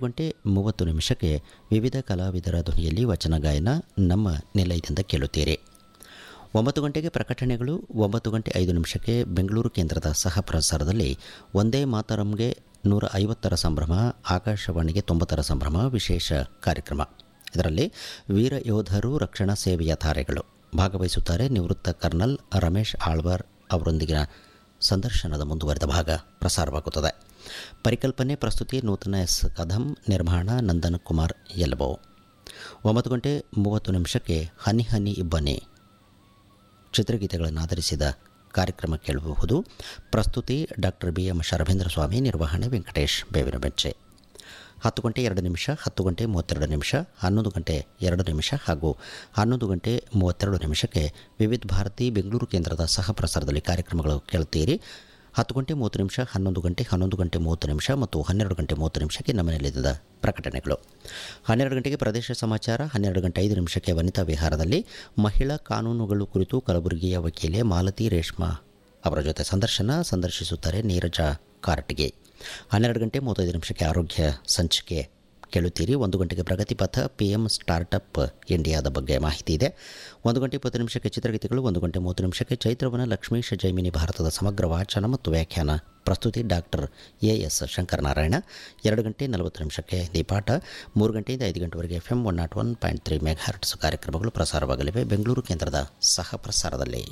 ಗಂಟೆ ಮೂವತ್ತು ನಿಮಿಷಕ್ಕೆ ವಿವಿಧ ಕಲಾವಿದರ ಧ್ವನಿಯಲ್ಲಿ ವಚನ ಗಾಯನ ನಮ್ಮ ನಿಲಯದಿಂದ ಕೇಳುತ್ತೀರಿ ಒಂಬತ್ತು ಗಂಟೆಗೆ ಪ್ರಕಟಣೆಗಳು ಒಂಬತ್ತು ಗಂಟೆ ಐದು ನಿಮಿಷಕ್ಕೆ ಬೆಂಗಳೂರು ಕೇಂದ್ರದ ಸಹ ಪ್ರಸಾರದಲ್ಲಿ ಒಂದೇ ಮಾತರಂಗೆ ನೂರ ಐವತ್ತರ ಸಂಭ್ರಮ ಆಕಾಶವಾಣಿಗೆ ತೊಂಬತ್ತರ ಸಂಭ್ರಮ ವಿಶೇಷ ಕಾರ್ಯಕ್ರಮ ಇದರಲ್ಲಿ ವೀರ ಯೋಧರು ರಕ್ಷಣಾ ಸೇವೆಯ ತಾರೆಗಳು ಭಾಗವಹಿಸುತ್ತಾರೆ ನಿವೃತ್ತ ಕರ್ನಲ್ ರಮೇಶ್ ಆಳ್ವಾರ್ ಅವರೊಂದಿಗಿನ ಸಂದರ್ಶನದ ಮುಂದುವರೆದ ಭಾಗ ಪ್ರಸಾರವಾಗುತ್ತದೆ ಪರಿಕಲ್ಪನೆ ಪ್ರಸ್ತುತಿ ನೂತನ ಎಸ್ ಕದಂ ನಿರ್ಮಾಣ ನಂದನ್ ಕುಮಾರ್ ಯಲ್ಬೋ ಒಂಬತ್ತು ಗಂಟೆ ಮೂವತ್ತು ನಿಮಿಷಕ್ಕೆ ಹನಿ ಹನಿ ಇಬ್ಬನಿ ಚಿತ್ರಗೀತೆಗಳನ್ನು ಆಧರಿಸಿದ ಕಾರ್ಯಕ್ರಮ ಕೇಳಬಹುದು ಪ್ರಸ್ತುತಿ doctor B M Sharabhendra Swami ನಿರ್ವಹಣೆ ವೆಂಕಟೇಶ್ ಬೇವಿನ ಬೆಂಚೆ ಹತ್ತು ಗಂಟೆ ಎರಡು ನಿಮಿಷ ಹತ್ತು ಗಂಟೆ ಮೂವತ್ತೆರಡು ನಿಮಿಷ ಹನ್ನೊಂದು ಗಂಟೆ ಎರಡು ನಿಮಿಷ ಹಾಗೂ ಹನ್ನೊಂದು ಗಂಟೆ ಮೂವತ್ತೆರಡು ನಿಮಿಷಕ್ಕೆ ವಿವಿಧ ಭಾರತಿ ಬೆಂಗಳೂರು ಕೇಂದ್ರದ ಸಹ ಪ್ರಸಾರದಲ್ಲಿ ಕಾರ್ಯಕ್ರಮಗಳು ಕೇಳುತ್ತೀರಿ ಹತ್ತು ಗಂಟೆ ಮೂವತ್ತು ನಿಮಿಷ ಹನ್ನೊಂದು ಗಂಟೆ ಹನ್ನೊಂದು ಗಂಟೆ ಮೂವತ್ತು ನಿಮಿಷ ಮತ್ತು ಹನ್ನೆರಡು ಗಂಟೆ ಮೂವತ್ತು ನಿಮಿಷಕ್ಕೆ ನಮ್ಮ ನಿಲಯದ ಪ್ರಕಟಣೆಗಳು ಹನ್ನೆರಡು ಗಂಟೆಗೆ ಪ್ರದೇಶ ಸಮಾಚಾರ ಹನ್ನೆರಡು ಗಂಟೆ ಐದು ನಿಮಿಷಕ್ಕೆ ವನಿತಾ ವಿಹಾರದಲ್ಲಿ ಮಹಿಳಾ ಕಾನೂನುಗಳು ಕುರಿತು ಕಲಬುರಗಿಯ ವಕೀಲೆ ಮಾಲತಿ ರೇಷ್ಮಾ ಅವರ ಜೊತೆ ಸಂದರ್ಶನ ಸಂದರ್ಶಿಸುತ್ತಾರೆ ನೀರಜ ಕಾರಟಗಿ ಹನ್ನೆರಡು ಗಂಟೆ ಮೂವತ್ತೈದು ನಿಮಿಷಕ್ಕೆ ಆರೋಗ್ಯ ಸಂಚಿಕೆ ಕೇಳುತ್ತೀರಿ ಒಂದು ಗಂಟೆಗೆ ಪ್ರಗತಿ ಪಥ ಪಿ ಎಮ್ ಸ್ಟಾರ್ಟಪ್ ಇಂಡಿಯಾದ ಬಗ್ಗೆ ಮಾಹಿತಿ ಇದೆ ಒಂದು ಗಂಟೆ ಇಪ್ಪತ್ತು ನಿಮಿಷಕ್ಕೆ ಚಿತ್ರಗೀತೆಗಳು ಒಂದು ಗಂಟೆ ಮೂವತ್ತು ನಿಮಿಷಕ್ಕೆ ಚೈತ್ರವನ ಲಕ್ಷ್ಮೀಶ ಜೈಮಿನಿ ಭಾರತದ ಸಮಗ್ರ ವಾಚನ ಮತ್ತು ವ್ಯಾಖ್ಯಾನ ಪ್ರಸ್ತುತಿ ಡಾಕ್ಟರ್ ಎ ಎಸ್ ಶಂಕರನಾರಾಯಣ ಎರಡು ಗಂಟೆ ನಲವತ್ತು ನಿಮಿಷಕ್ಕೆ ದೀಪಾಟ ಮೂರು ಗಂಟೆಯಿಂದ ಐದು ಗಂಟೆವರೆಗೆ F M one naught one point three megahertz ಕಾರ್ಯಕ್ರಮಗಳು ಪ್ರಸಾರವಾಗಲಿವೆ ಬೆಂಗಳೂರು ಕೇಂದ್ರದ ಸಹ ಪ್ರಸಾರದಲ್ಲಿ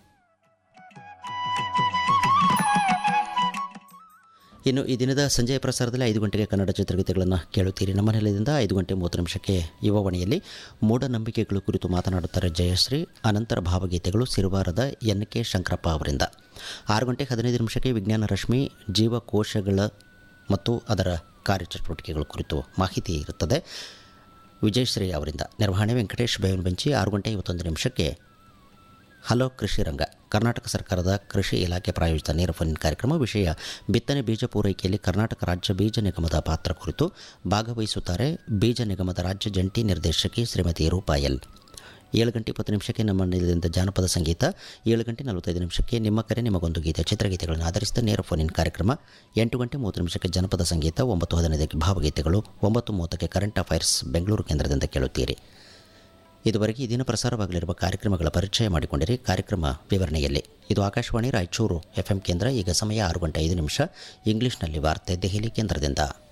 ಇನ್ನು ಈ ದಿನದ ಸಂಜೆಯ ಪ್ರಸಾರದಲ್ಲಿ ಐದು ಗಂಟೆಗೆ ಕನ್ನಡ ಚಿತ್ರಗೀತೆಗಳನ್ನು ಕೇಳುತ್ತೀರಿ ನಮ್ಮ ನೆಲದಿಂದ ಐದು ಗಂಟೆ ಮೂವತ್ತು ನಿಮಿಷಕ್ಕೆ ಯುವವಾಣಿಯಲ್ಲಿ ಮೂಢನಂಬಿಕೆಗಳು ಕುರಿತು ಮಾತನಾಡುತ್ತಾರೆ ಜಯಶ್ರೀ ಅನಂತರ ಭಾವಗೀತೆಗಳು ಸಿರುವಾರದ ಎನ್ ಕೆ ಶಂಕರಪ್ಪ ಅವರಿಂದ ಆರು ಗಂಟೆ ಹದಿನೈದು ನಿಮಿಷಕ್ಕೆ ವಿಜ್ಞಾನ ರಶ್ಮಿ ಜೀವಕೋಶಗಳ ಮತ್ತು ಅದರ ಕಾರ್ಯಚಟುವಟಿಕೆಗಳ ಕುರಿತು ಮಾಹಿತಿ ಇರುತ್ತದೆ ವಿಜಯಶ್ರೀ ಅವರಿಂದ ನಿರ್ವಹಣೆ ವೆಂಕಟೇಶ್ ಬೇವನ್ ಬೆಂಚಿ ಆರು ಗಂಟೆ ಐವತ್ತೊಂದು ನಿಮಿಷಕ್ಕೆ ಹಲೋ ಕೃಷಿ ರಂಗ ಕರ್ನಾಟಕ ಸರ್ಕಾರದ ಕೃಷಿ ಇಲಾಖೆ ಪ್ರಾಯೋಜಿತ ನೇರ ಫೋನ್ ಕಾರ್ಯಕ್ರಮ ವಿಷಯ ಬಿತ್ತನೆ ಬೀಜ ಪೂರೈಕೆಯಲ್ಲಿ ಕರ್ನಾಟಕ ರಾಜ್ಯ ಬೀಜ ನಿಗಮದ ಪಾತ್ರ ಕುರಿತು ಭಾಗವಹಿಸುತ್ತಾರೆ ಬೀಜ ನಿಗಮದ ರಾಜ್ಯ ಜಂಟಿ ನಿರ್ದೇಶಕಿ ಶ್ರೀಮತಿ ರೂಪಾ ಎಲ್ ಏಳು ಗಂಟೆ ಇಪ್ಪತ್ತು ನಿಮಿಷಕ್ಕೆ ನಮ್ಮ ನಿಲಯದಿಂದ ಜಾನಪದ ಸಂಗೀತ ಏಳು ಗಂಟೆ ನಲವತ್ತೈದು ನಿಮಿಷಕ್ಕೆ ನಿಮ್ಮ ಕರೆ ನಿಮಗೊಂದು ಗೀತೆ ಚಿತ್ರಗೀತೆಗಳನ್ನು ಆಧರಿಸಿದ ನೇರ ಫೋನಿನ ಕಾರ್ಯಕ್ರಮ ಎಂಟು ಗಂಟೆ ಮೂವತ್ತು ನಿಮಿಷಕ್ಕೆ ಜನಪದ ಸಂಗೀತ ಒಂಬತ್ತು ಹದಿನೈದಕ್ಕೆ ಭಾವಗೀತೆಗಳು ಒಂಬತ್ತು ಮೂವತ್ತಕ್ಕೆ ಕರೆಂಟ್ ಅಫೈರ್ಸ್ ಬೆಂಗಳೂರು ಕೇಂದ್ರದಿಂದ ಕೇಳುತ್ತೀರಿ ಇದುವರೆಗೆ ಈ ದಿನ ಪ್ರಸಾರವಾಗಲಿರುವ ಕಾರ್ಯಕ್ರಮಗಳ ಪರಿಚಯ ಮಾಡಿಕೊಂಡಿರಿ ಕಾರ್ಯಕ್ರಮ ವಿವರಣೆಯಲ್ಲಿ ಇದು ಆಕಾಶವಾಣಿ ರಾಯಚೂರು ಎಫ್ಎಂ ಕೇಂದ್ರ ಈಗ ಸಮಯ ಆರು ಗಂಟೆ ಐದು ನಿಮಿಷ ಇಂಗ್ಲಿಷ್ನಲ್ಲಿ ವಾರ್ತೆ ದೆಹಲಿ ಕೇಂದ್ರದಿಂದ